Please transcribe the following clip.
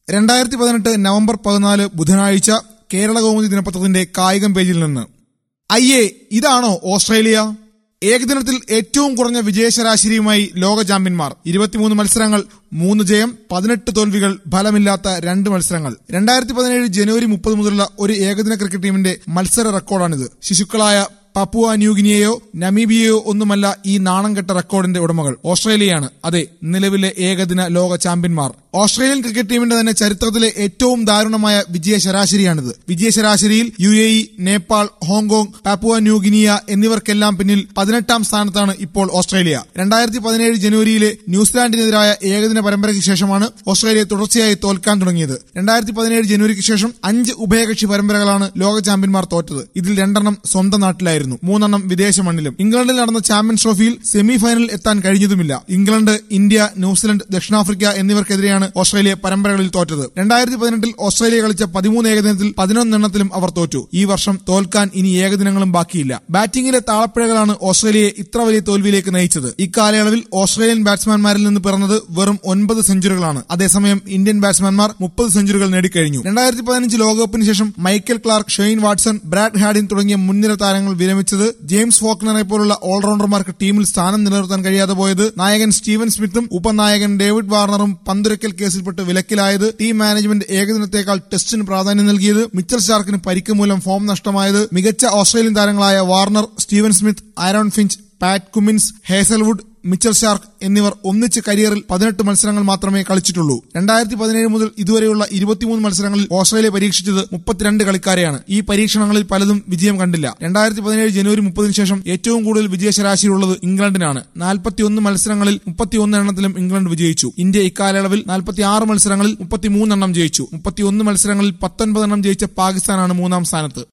രണ്ടായിരത്തി പതിനെട്ട് നവംബർ പതിനാല് ബുധനാഴ്ച കേരള കൗമുദി ദിനപത്രത്തിന്റെ കായികം പേജിൽ നിന്ന് അയ്യേ ഇതാണോ ഓസ്ട്രേലിയ ഏകദിനത്തിൽ ഏറ്റവും കുറഞ്ഞ വിജയശരാശരിയുമായി ലോക ചാമ്പ്യന്മാർ ഇരുപത്തിമൂന്ന് മത്സരങ്ങൾ മൂന്ന് ജയം പതിനെട്ട് തോൽവികൾ ഫലമില്ലാത്ത രണ്ട് മത്സരങ്ങൾ രണ്ടായിരത്തി പതിനേഴ് ജനുവരി മുപ്പത് മുതലുള്ള ഒരു ഏകദിന ക്രിക്കറ്റ് ടീമിന്റെ മത്സര റെക്കോർഡാണിത് ശിശുക്കളായ പപ്പുവ ന്യൂഗിനിയയോ നമീബിയയോ ഒന്നുമല്ല ഈ നാണം കെട്ട റെക്കോർഡിന്റെ ഉടമകൾ ഓസ്ട്രേലിയയാണ് അതെ നിലവിലെ ഏകദിന ലോക ചാമ്പ്യന്മാർ ഓസ്ട്രേലിയൻ ക്രിക്കറ്റ് ടീമിന്റെ തന്നെ ചരിത്രത്തിലെ ഏറ്റവും ദാരുണമായ വിജയ ശരാശരിയാണിത് വിജയ ശരാശരിയിൽ U A E Nepal Hong Kong Papua New Guinea എന്നിവർക്കെല്ലാം പിന്നിൽ പതിനെട്ടാം സ്ഥാനത്താണ് ഇപ്പോൾ ഓസ്ട്രേലിയ രണ്ടായിരത്തി പതിനേഴ് ജനുവരിയിലെ ന്യൂസിലാൻഡിനെതിരായ ഏകദിന പരമ്പരയ്ക്ക് ശേഷമാണ് ഓസ്ട്രേലിയ തുടർച്ചയായി തോൽക്കാൻ തുടങ്ങിയത് രണ്ടായിരത്തി പതിനേഴ് ജനുവരിക്ക് ശേഷം അഞ്ച് ഉഭയകക്ഷി പരമ്പരകളാണ് ലോക ചാമ്പ്യന്മാർ തോറ്റത് ഇതിൽ രണ്ടെണ്ണം സ്വന്തം നാട്ടിലായിരുന്നു മൂന്നെണ്ണം വിദേശ മണ്ണിലും ഇംഗ്ലണ്ടിൽ നടന്ന ചാമ്പ്യൻസ് ട്രോഫിയിൽ സെമി ഫൈനലിൽ എത്താൻ കഴിഞ്ഞതുമില്ല ഇംഗ്ലണ്ട് ഇന്ത്യ ന്യൂസിലൻഡ് ദക്ഷിണാഫ്രിക്ക എന്നിവർക്കെതിരെയാണ് ഓസ്ട്രേലിയ പരമ്പരകളിൽ തോറ്റത് രണ്ടായിരത്തി പതിനെട്ടിൽ ഓസ്ട്രേലിയ കളിച്ച പതിമൂന്ന് ഏകദിനത്തിൽ പതിനൊന്നെണ്ണത്തിലും അവർ തോറ്റു ഈ വർഷം തോൽക്കാൻ ഇനി ഏകദിനങ്ങളും ബാക്കിയില്ല ബാറ്റിംഗിലെ താളപ്പിഴകളാണ് ഓസ്ട്രേലിയയെ ഇത്ര വലിയ തോൽവിയിലേക്ക് നയിച്ചത് ഇക്കാലയളവിൽ ഓസ്ട്രേലിയൻ ബാറ്റ്സ്മാൻമാരിൽ നിന്ന് പിറന്നത് വെറും ഒൻപത് സെഞ്ചുറികളാണ് അതേസമയം ഇന്ത്യൻ ബാറ്റ്സ്മാൻമാർ മുപ്പത് സെഞ്ചുറികൾ നേടിക്കഴിഞ്ഞു രണ്ടായിരത്തി പതിനഞ്ച് ലോകകപ്പിന് ശേഷം Michael Clarke Shane Watson Brad Haddin തുടങ്ങിയ മുൻനിര താരങ്ങൾ വിരമിച്ചത് ജെയിംസ് ഫോക്നറെ പോലുള്ള ഓൾറൗണ്ടർമാർക്ക് ടീമിൽ സ്ഥാനം നിലനിർത്താൻ കഴിയാതെ പോയത് നായകൻ സ്റ്റീവൻ സ്മിത്തും ഉപനായകൻ ഡേവിഡ് വാർണറും പന്തുരക്കൽ കേസിൽപ്പെട്ട് വിലക്കിലായത് ടീം മാനേജ്മെന്റ് ഏകദിനത്തേക്കാൾ ടെസ്റ്റിന് പ്രാധാന്യം നൽകിയത് മിച്ചൽ സ്റ്റാർക്കിന് പരിക്ക് മൂലം ഫോം നഷ്ടമായത് മികച്ച ഓസ്ട്രേലിയൻ താരങ്ങളായ Warner Steven Smith Aaron Finch Pat Cummins Hazlewood Mitchell Starc എന്നിവർ ഒന്നിച്ച് കരിയറിൽ പതിനെട്ട് മത്സരങ്ങൾ മാത്രമേ കളിച്ചിട്ടുള്ളൂ രണ്ടായിരത്തി പതിനേഴ് മുതൽ ഇതുവരെയുള്ള ഇരുപത്തിമൂന്ന് മത്സരങ്ങളിൽ ഓസ്ട്രേലിയ പരീക്ഷിച്ചത് മുപ്പത്തിരണ്ട് കളിക്കാരെയാണ് ഈ പരീക്ഷണങ്ങളിൽ പലതും വിജയം കണ്ടില്ല രണ്ടായിരത്തി പതിനേഴ് ജനുവരി മുപ്പതിന് ശേഷം ഏറ്റവും കൂടുതൽ വിജയ ശരാശരിയുള്ളത് ഇംഗ്ലണ്ടിനാണ് നാൽപ്പത്തിയൊന്ന് മത്സരങ്ങളിൽ മുപ്പത്തിയൊന്ന് എണ്ണത്തിലും ഇംഗ്ലണ്ട് വിജയിച്ചു ഇന്ത്യ ഇക്കാലയളവിൽ നാൽപ്പത്തിയാറ് മത്സരങ്ങളിൽ മുപ്പത്തിമൂന്നെണ്ണം ജയിച്ചു മുപ്പത്തിയൊന്ന് മത്സരങ്ങളിൽ പത്തൊൻപതെണ്ണം ജയിച്ച പാകിസ്ഥാനാണ് മൂന്നാം സ്ഥാനത്ത്